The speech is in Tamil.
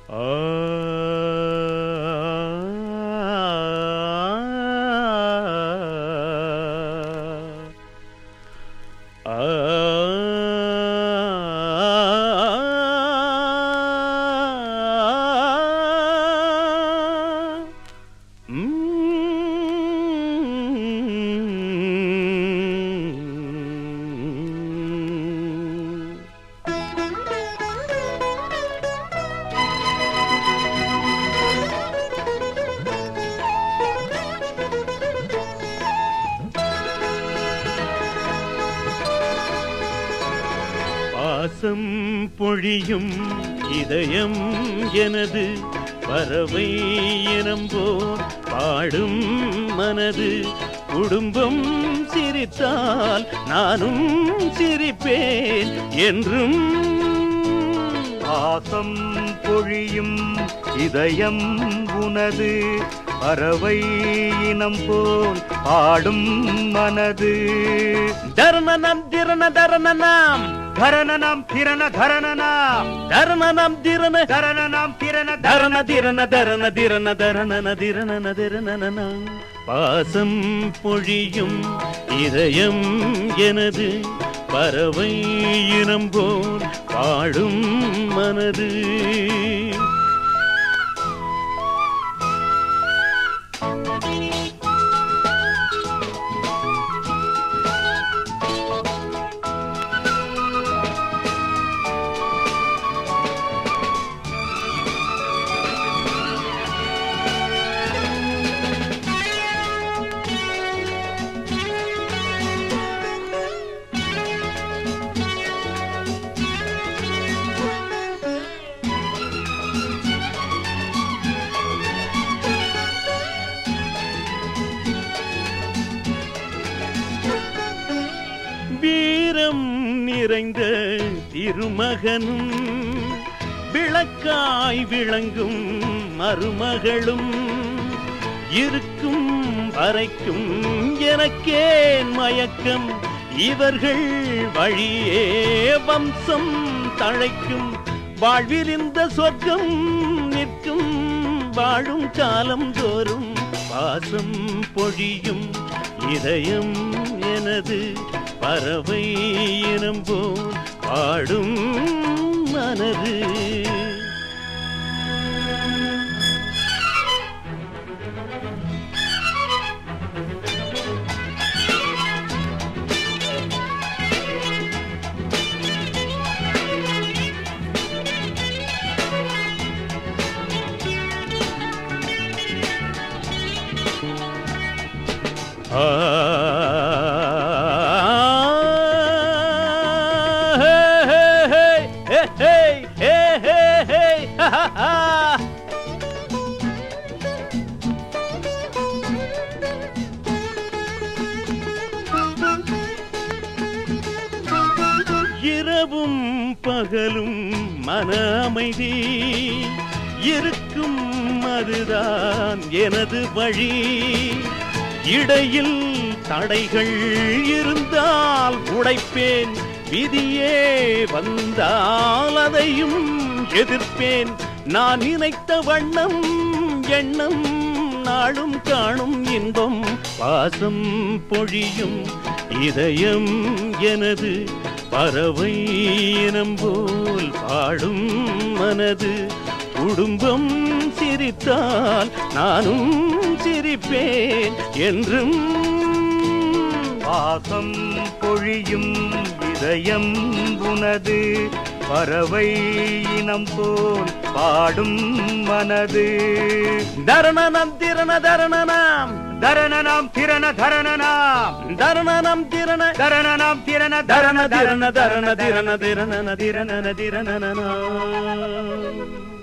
பாசம் பொழியும் இதயம் எனது பறவை இனம்போர் பாடும் மனது குடும்பம் சிரித்தால் நானும் சிரிப்பேன் என்றும் பாசம் பொழியும் இதயம் உனது பறவை இனம் போல் பாடும் மனது தர்மனம் திறன தரணனாம் தரணனம் திறன தரணனாம் தர்மனம் திறன தரணனாம் திறன தரண திறன தரண திறன தரணன திறனன திறனன பாசம் பொழியும் இதயம் எனது பறவை இனம் போல் பாடும் மனது வீரம் நிறைந்த திருமகனும் விளக்காய் விளங்கும் மருமகளும் இருக்கும் வரைக்கும் எனக்கேன் மயக்கம் இவர்கள் வழியே வம்சம் தழைக்கும் வாழ்வில் இந்த சொர்க்கம் நிற்கும் வாழும் காலம் தோறும் பாசம் பொழியும் இதயம் எனது பறவை இனம் போல் பாடும் மனது ஆ ஹே ஹே ஹே ஹே ஹே ஹே ஹே ஹா ஹா ஹா இரவும் பகலும் மன அமைதி இருக்கும் அதுதான் எனது வழி இடையில் தடைகள் இருந்தால் உடைப்பேன் விதியே வந்தால் அதையும் எதிர்ப்பேன் நான் நினைத்த வண்ணம் எண்ணம் நாளும் காணும் இன்பம் பாசம் பொழியும் இதயம் எனது பறவை இனம் போல் பாடும் மனது குடும்பம் சிரித்தால் நானும் சிரிப்பேன் என்றும் பாசம் பொழியும் இதயம் உனது பறவை இனம் போல் பாடும் மனது தரணனம் திறன தரணனாம் தரணனாம் திறன தரணனாம் தரணனம் திறன தரணனாம் திறன தரண தரண திறன தரண திறன திறன திறன திறன திறன